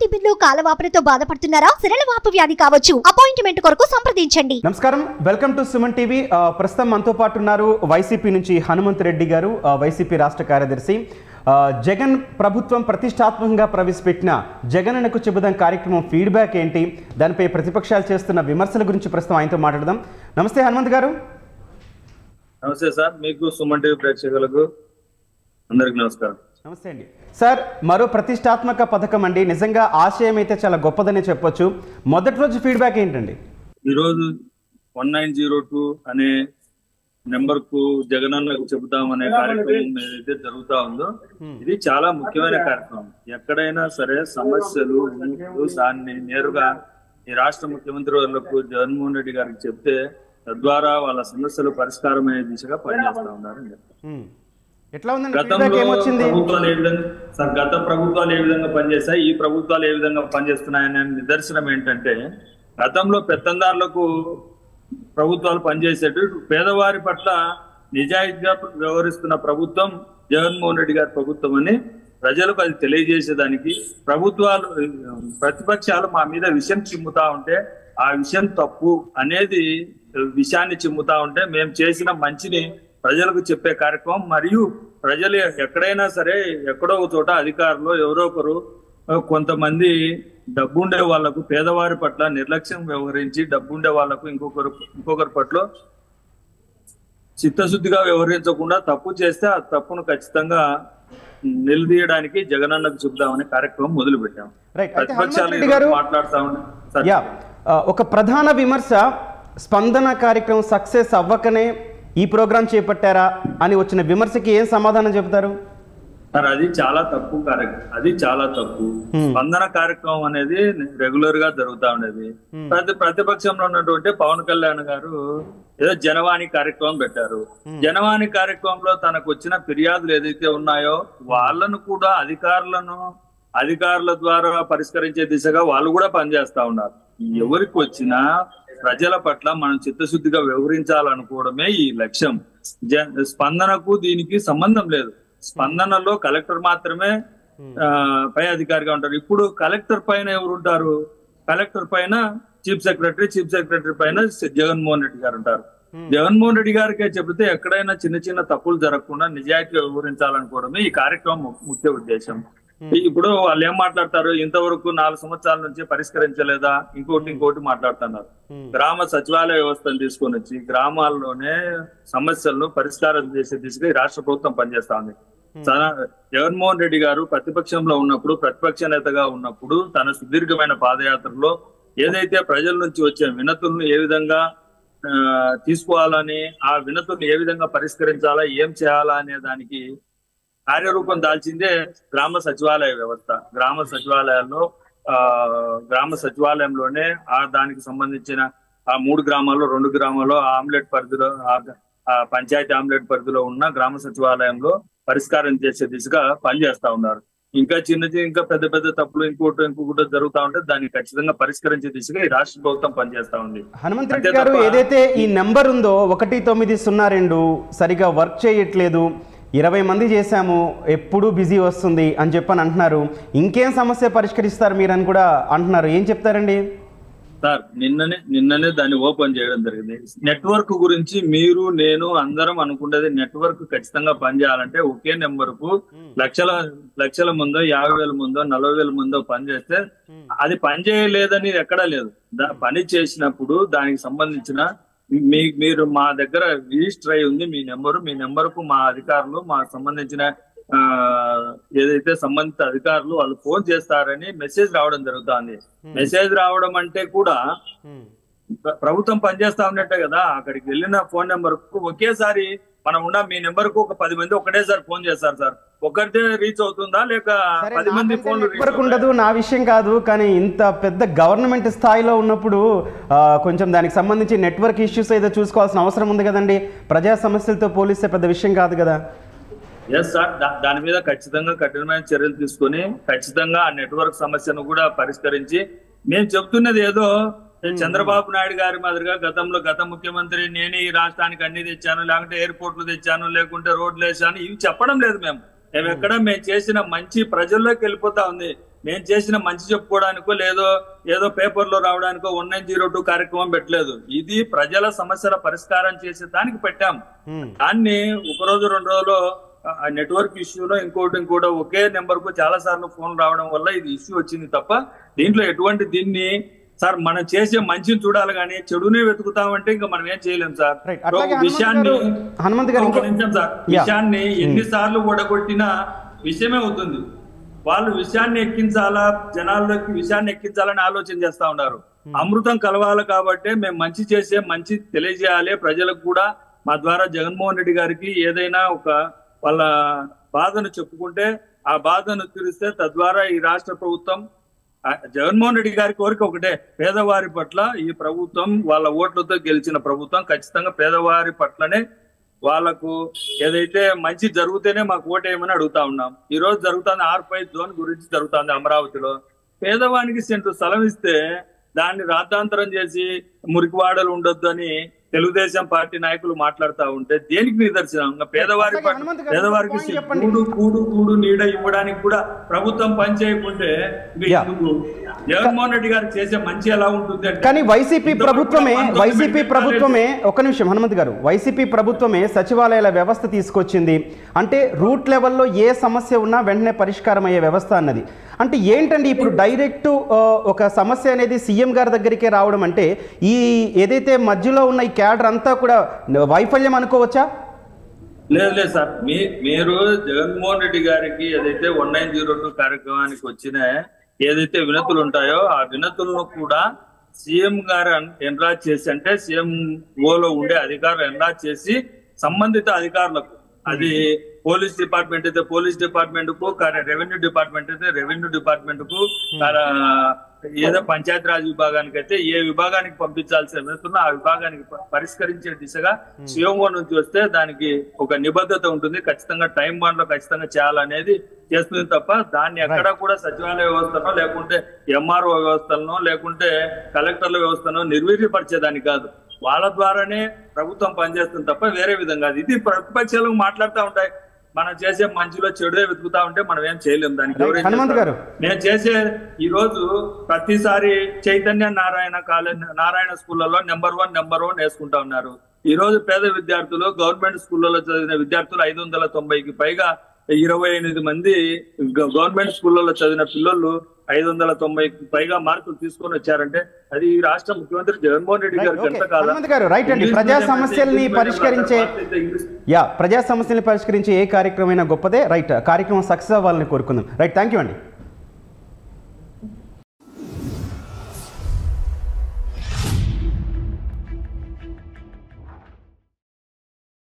Bill కాలవాపులతో బాధపడుతున్నారా సిరలవాపు వ్యాధి కావచ్చు అపాయింట్మెంట్ కొరకు సంప్రదించండి నమస్కారం వెల్కమ్ టు సుమన్ టీవీ ఆ, ప్రస్తుతం మనతో పాటు ఉన్నారు వైసీపీ నుంచి హనుమంత్ రెడ్డి గారు ఆ, వైసీపీ రాష్ట్ర కార్యదర్శి ఆ, జగన్ ప్రభుత్వం ప్రతిష్టాత్మకంగా ప్రవేశపెట్టిన జగనన్నకు చెబుదాం కార్యక్రమం ఫీడ్బ్యాక్ ఏంటి దానిపై ప్రతిపక్షాలు చేస్తున్న విమర్శల గురించి ప్రస్తుతం ఆయనతో మాట్లాడదాం నమస్తే హనుమంత్ గారు నమస్తే సార్ మీకు సుమన్ టీవీ ప్రేక్షకులకు అందరికి నమస్కారం నమస్తే అండి సార్ మరో ప్రతిష్టాత్మక పథకం అండి నిజంగా ఆశయం అయితే చాలా గొప్పదని చెప్పొచ్చు మొదటి రోజు ఫీడ్బ్యాక్ ఏంటండి ఈరోజు వన్ నైన్ జీరో టూ అనే నెంబర్ కు జగనన్నకు చెబుతాం అనే కార్యక్రమం ఏదైతే జరుగుతా ఉందో ఇది చాలా ముఖ్యమైన కార్యక్రమం ఎక్కడైనా సరే సమస్యలు ఉన్నప్పుడు దాన్ని నేరుగా ఈ రాష్ట్ర ముఖ్యమంత్రి వాళ్ళకు జగన్మోహన్ రెడ్డి గారికి చెప్తే తద్వారా వాళ్ళ సమస్యలు పరిష్కారమయ్యే దిశగా పనిచేస్తా ఉన్నారు హ్మ్. ఎట్లా ఉందండి గతంలో ఫీడ్బ్యాక్ ఏమొచ్చింది ప్రభుత్వాలు ఏ విధంగా సార్ గత ప్రభుత్వాలు ఏ విధంగా పనిచేస్తాయి ఈ ప్రభుత్వాలు ఏ విధంగా పనిచేస్తున్నాయనే నిదర్శనం ఏంటంటే గతంలో పెత్తందారులకు ప్రభుత్వాలు పనిచేసేట్టు పేదవారి పట్ల నిజాయితీగా వ్యవహరిస్తున్న ప్రభుత్వం జగన్మోహన్ రెడ్డి గారి ప్రభుత్వం అని ప్రజలకు అది తెలియజేసేదానికి ప్రభుత్వాలు ప్రతిపక్షాలు మా మీద విషయం చిమ్ముతా ఉంటే ఆ విషయం తప్పు అనేది విషయాన్ని చిమ్ముతా ఉంటే మేము చేసిన మంచిని ప్రజలకు చెప్పే కార్యక్రమం మరియు ప్రజలు ఎక్కడైనా సరే ఎక్కడో ఒక చోట అధికారులు ఎవరో ఒకరు ఆ, కొంతమంది డబ్బుండే వాళ్లకు పేదవారి పట్ల నిర్లక్ష్యం వ్యవహరించి డబ్బుండే వాళ్లకు ఇంకొకరు ఇంకొకరి పట్ల చిత్తశుద్ధిగా వ్యవహరించకుండా తప్పు చేస్తే ఆ తప్పును ఖచ్చితంగా నిలదీయడానికి జగనన్నకు చెబుదామనే కార్యక్రమం మొదలు పెట్టాం రైట్ అయితే ప్రతిపక్షాలు హనుమంత్ రెడ్డి ఈరోజు గారు మాట్లాడుతా ఉంటే సార్, యా ఆ, ఒక ప్రధాన విమర్శ స్పందన కార్యక్రమం సక్సెస్ అవ్వకనే ఈ ప్రోగ్రాం చేపట్టారా అని వచ్చిన విమర్శకి ఏం సమాధానం చెబుతారు సార్ అది చాలా తప్పు కార్యక్రమం అది చాలా తప్పు స్పందన కార్యక్రమం అనేది రెగ్యులర్ గా జరుగుతా ఉండేది ప్రతి ప్రతిపక్షంలో ఉన్నటువంటి పవన్ కళ్యాణ్ గారు ఏదో జనవాణి కార్యక్రమం పెట్టారు జనవాణి కార్యక్రమంలో తనకు వచ్చిన ఫిర్యాదులు ఏదైతే ఉన్నాయో వాళ్ళను కూడా అధికారులను అధికారుల ద్వారా పరిష్కరించే దిశగా వాళ్ళు కూడా పనిచేస్తా ఉన్నారు ఎవరికి వచ్చినా ప్రజల పట్ల మనం చిత్తశుద్ధిగా వ్యవహరించాలనుకోవడమే ఈ లక్ష్యం జ- స్పందనకు దీనికి సంబంధం లేదు స్పందనలో కలెక్టర్ మాత్రమే ఆ, పై అధికారిగా ఉంటారు ఇప్పుడు కలెక్టర్ పైన ఎవరు ఉంటారు కలెక్టర్ పైన చీఫ్ సెక్రటరీ చీఫ్ సెక్రటరీ పైన జగన్మోహన్ రెడ్డి గారు ఉంటారు జగన్మోహన్ రెడ్డి గారికే చెబితే ఎక్కడైనా చిన్న చిన్న తప్పులు జరగకుండా నిజాయితీగా వివరించాలనుకోవడమే ఈ కార్యక్రమం ము- ముఖ్య ఉద్దేశం ఇప్పుడు వాళ్ళు ఏం మాట్లాడతారు ఇంతవరకు నాలుగు సంవత్సరాల నుంచి పరిష్కరించలేదా ఇంకోటి ఇంకోటి మాట్లాడుతున్నారు గ్రామ సచివాలయ వ్యవస్థను తీసుకొని వచ్చి గ్రామాల్లోనే సమస్యలను పరిష్కారం చేసే దిశగా ఈ రాష్ట్ర ప్రభుత్వం పనిచేస్తా ఉంది తన- జగన్మోహన్ రెడ్డి గారు ప్రతిపక్షంలో ఉన్నప్పుడు ప్రతిపక్ష నేతగా ఉన్నప్పుడు తన సుదీర్ఘమైన పాదయాత్రలో ఏదైతే ప్రజల నుంచి వచ్చే వినతులను ఏ విధంగా ఆ, తీసుకోవాలని ఆ వినతులను ఏ విధంగా పరిష్కరించాలా ఏం చేయాలా అనే దానికి కార్యరూపం దాల్చిందే గ్రామ సచివాలయ వ్యవస్థ గ్రామ సచివాలయాల్లో ఆ గ్రామ సచివాలయంలోనే ఆ దానికి సంబంధించిన ఆ మూడు గ్రామాల్లో రెండు గ్రామాల్లో ఆ ఆమ్లెట్ పరిధిలో ఆ- ఆ పంచాయతీ ఆమ్లెట్ పరిధిలో ఉన్న గ్రామ సచివాలయంలో పరిష్కారం చేసే దిశగా పనిచేస్తా ఉన్నారు ఇంకా చిన్న చిన్న ఇంకా పెద్ద పెద్ద తప్పులు ఇంకోటి ఇంకొకటి జరుగుతా ఉంటే దాన్ని ఖచ్చితంగా పరిష్కరించే దిశగా ఈ రాష్ట్ర ప్రభుత్వం పనిచేస్తా ఉంది హనుమంత్ రెడ్డి అంతే గారు తప్ప- ఏదైతే ఈ నెంబర్ ఉందో ఒకటి తొమ్మిది సున్నా రెండు సరిగా వర్క్ చేయట్లేదు ఇరవై మంది చేశాము ఎప్పుడూ బిజీ వస్తుంది అని చెప్పని అంటున్నారు ఇంకేం సమస్య పరిష్కరిస్తారు మీరు అని కూడా అంటున్నారు ఏం చెప్తారండి సార్ నిన్ననే నిన్ననే దాన్ని ఓపెన్ చేయడం జరిగింది నెట్వర్క్ గురించి మీరు నేను అందరం అనుకునేది నెట్వర్క్ ఖచ్చితంగా పనిచేయాలంటే ఒకే నెంబర్ కు లక్షల లక్షల ముందో యాభై వేల ముందో నలభై వేల ముందో పనిచేస్తే అది పని చేయలేదని ఎక్కడా లేదు దా- పని చేసినప్పుడు దానికి సంబంధించిన మీ మీరు మా దగ్గర రిజిస్టర్ అయి ఉంది మీ నెంబరు మీ నెంబర్ కు మా అధికారులు మా సంబంధించిన ఆ ఏదైతే సంబంధిత అధికారులు వాళ్ళు ఫోన్ చేస్తారని మెసేజ్ రావడం జరుగుతుంది మెసేజ్ రావడం అంటే కూడా ప్ర- ప్రభుత్వం పనిచేస్తా ఉన్నట్టే కదా అక్కడికి వెళ్ళిన ఫోన్ నెంబర్ కు ఒకేసారి మనం ఉన్న మీ నెంబర్ కు ఒక పది మంది ఒకటేసారి ఫోన్ చేస్తారు సార్ ఒకరితే రీచ్ అవుతుందా లేక సరే, పది మంది నాకంటే ఫోన్లు నెట్వర్క్ ఉండదు నా విషయం కాదు కానీ ఇంత పెద్ద గవర్నమెంట్ స్థాయిలో ఉన్నప్పుడు ఆ, కొంచెం దానికి సంబంధించి నెట్వర్క్ ఇష్యూస్ ఏదో చూసుకోవాల్సిన అవసరం ఉంది కదండి ప్రజా సమస్యలతో పోలిస్తే పెద్ద విషయం కాదు కదా ఎస్ సార్ దా- దాని మీద ఖచ్చితంగా కఠినమైన చర్యలు తీసుకొని ఖచ్చితంగా ఆ నెట్వర్క్ సమస్యను కూడా పరిష్కరించి మేము చెప్తున్నది ఏదో చంద్రబాబు నాయుడు గారి మాదిరిగా గతంలో గత ముఖ్యమంత్రి నేనే ఈ రాష్ట్రానికి అన్ని తెచ్చాను లేకుంటే ఎయిర్పోర్ట్లు తెచ్చాను లేకుంటే రోడ్లు వేసాను ఇవి చెప్పడం లేదు మేము మేము ఎక్కడ మేము చేసిన మంచి ప్రజల్లోకి వెళ్ళిపోతా ఉంది మేము చేసిన మంచి చెప్పుకోవడానికో లేదో ఏదో పేపర్లో రావడానికో వన్ నైన్ జీరో టూ కార్యక్రమం పెట్టలేదు ఇది ప్రజల సమస్యల పరిష్కారం చేసే దానికి పెట్టాం ఉమ్, దాన్ని ఒక రోజు రెండు రోజులు ఆ నెట్వర్క్ ఇష్యూలో ఇంకోటి ఇంకోటి ఒకే నెంబర్ కు చాలా సార్లు ఫోన్ రావడం వల్ల ఇది ఇష్యూ వచ్చింది తప్ప దీంట్లో ఎటువంటి దీన్ని సార్ మనం చేసే మంచిని చూడాలి కానీ చెడునే వెతుకుతామంటే ఇంకా మనం ఏం చేయలేం సార్ రైట్ అట్లాగే ఒక హనుమంత్ విషయాన్ని గారు హనుమంత్ గారు ఒక ఇంకో నిమిషం సార్ యా. విషయాన్ని ఎన్ని సార్లు ఓడగొట్టినా విషయమే అవుతుంది వాళ్ళు విషయాన్ని ఎక్కించాలా జనాల్లోకి విషయాన్ని ఎక్కించాలని ఆలోచన చేస్తా ఉన్నారు అమృతం కలవాలి కాబట్టి మేము మంచి చేసే మంచి తెలియజేయాలి ప్రజలకు కూడా మా ద్వారా జగన్మోహన్ రెడ్డి గారికి ఏదైనా ఒక వాళ్ళ బాధను చెప్పుకుంటే ఆ బాధను తీరిస్తే తద్వారా ఈ రాష్ట్ర ప్రభుత్వం ఆ, జగన్మోహన్ రెడ్డి గారి కోరిక ఒకటే పేదవారి పట్ల ఈ ప్రభుత్వం వాళ్ళ ఓట్లతో గెలిచిన ప్రభుత్వం ఖచ్చితంగా పేదవారి పట్లనే వాళ్ళకు ఏదైతే మంచి జరిగితేనే మాకు ఓటేయమని అడుగుతా ఉన్నాం ఈ రోజు జరుగుతుంది ఆర్ ఫైవ్ జోన్ గురించి జరుగుతుంది అమరావతిలో పేదవానికి సెంటు స్థలం ఇస్తే దాన్ని రాద్ధాంతరం చేసి మురికివాడలు ఉండొద్దు అని తెలుగుదేశం పార్టీ నాయకులు మాట్లాడుతా ఉంటే దేనికి నిదర్శనం ఇంకా పేదవారి అట్లాగే పట్ల హనుమంత్ గారు పేదవారికి ఒక point చెప్పండి. కూడు కూడు కూడు నీడ ఇవ్వడానికి కూడా ప్రభుత్వం పని చేయకుంటే ఇంకా Yeah. ఎందుకు? జగన్మోహన్ రెడ్డి గారు చేసే మంచి ఎలా ఉంటుంది అంటే కానీ వైసీపీ ఇంతవరకు ప్రభుత్వమే పంతొమ్మిది వైసీపీ మెట్రిక్ ప్రభుత్వమే ఒక నిమిషం హనుమంత్ గారు వైసీపీ ప్రభుత్వమే సచివాలయాల వ్యవస్థ తీసుకొచ్చింది అంటే రూట్ లెవెల్లో ఏ సమస్య ఉన్నా వెంటనే పరిష్కారం అయ్యే వ్యవస్థ అన్నది అంటే ఏంటండి ఇప్పుడు డైరెక్ట్ ఒక సమస్య అనేది సీఎం గారి దగ్గరికే రావడం అంటే ఈ ఏదైతే మధ్యలో ఉన్న ఈ క్యాడర్ అంతా కూడా వైఫల్యం అనుకోవచ్చా లేదు లేదు సార్ మీ మీరు జగన్మోహన్ రెడ్డి గారికి ఏదైతే వన్ నైన్ జీరో టూ కార్యక్రమానికి వచ్చిన ఏదైతే వినతులు ఉంటాయో ఆ వినతులను కూడా సీఎం గారు ఎన్రాజ్ చేసి అంటే సీఎం ఓలో ఉండే అధికారులు ఎన్రాజ్ చేసి సంబంధిత అధికారులకు అది పోలీస్ డిపార్ట్మెంట్ అయితే పోలీస్ డిపార్ట్మెంట్ కు రెవెన్యూ డిపార్ట్మెంట్ అయితే రెవెన్యూ డిపార్ట్మెంట్ కు ఆ, ఏదో పంచాయతీ రాజ్ విభాగానికి అయితే ఏ విభాగానికి పంపించాల్సిన వెళ్తున్నా ఆ విభాగానికి ప- పరిష్కరించే దిశగా సిఎంఓ నుంచి వస్తే దానికి ఒక నిబద్ధత ఉంటుంది ఖచ్చితంగా టైం బాండ్ లో ఖచ్చితంగా చేయాలనేది చేస్తుంది తప్ప దాన్ని ఎక్కడా కూడా సచివాలయ వ్యవస్థనో లేకుంటే ఎంఆర్ఓ వ్యవస్థలనో లేకుంటే కలెక్టర్ల వ్యవస్థనో నిర్వీర్యపరిచేదాన్ని కాదు వాళ్ళ ద్వారానే ప్రభుత్వం పనిచేస్తుంది తప్ప వేరే విధంగా కాదు. ఇది ప్రతిపక్షాలు మాట్లాడుతూ ఉంటాయి మనం చేసే మంచిలో చెడుదే వెతుకుతా ఉంటే మనం ఏం చేయలేం దానికి ఎవరేం హనుమంత్ చేస్తారు? గారు. నేను చేసే ఈ రోజు ప్రతిసారి చైతన్య నారాయణ కాలేజ్ నారాయణ స్కూళ్ళలో నెంబర్ వన్ నెంబర్ వన్ వేసుకుంటా ఉన్నారు ఈ రోజు పేద విద్యార్థులు గవర్నమెంట్ స్కూళ్ళలో చదివిన విద్యార్థులు ఐదు వందల తొంభైకి పైగా ఇరవై ఎనిమిది మంది గ- గవర్నమెంట్ స్కూళ్ళలో చదివిన పిల్లలు ఐదు వందల తొంభైకి పైగా మార్కులు తీసుకొని వచ్చారంటే అది ఈ రాష్ట్ర ముఖ్యమంత్రి జగన్మోహన్ రెడ్డి గారికి Right, ఎంత okay. కాదా హనుమంత్ గారు, right అండి. ఇంగ్లీష్ ప్రజా మీడియం అయితే సమస్యల్ని ఇంగ్లీష్ మీడియం పరిష్కరించే రాస్తారు, అయితే ఇంగ్లీష్ యా ప్రజా సమస్యల్ని పరిష్కరించే ఏ కార్యక్రమం అయినా గొప్పదే రైట్ కార్యక్రమం సక్సెస్ అవ్వాలని కోరుకుందాం రైట్ థ్యాంక్ యూ అండి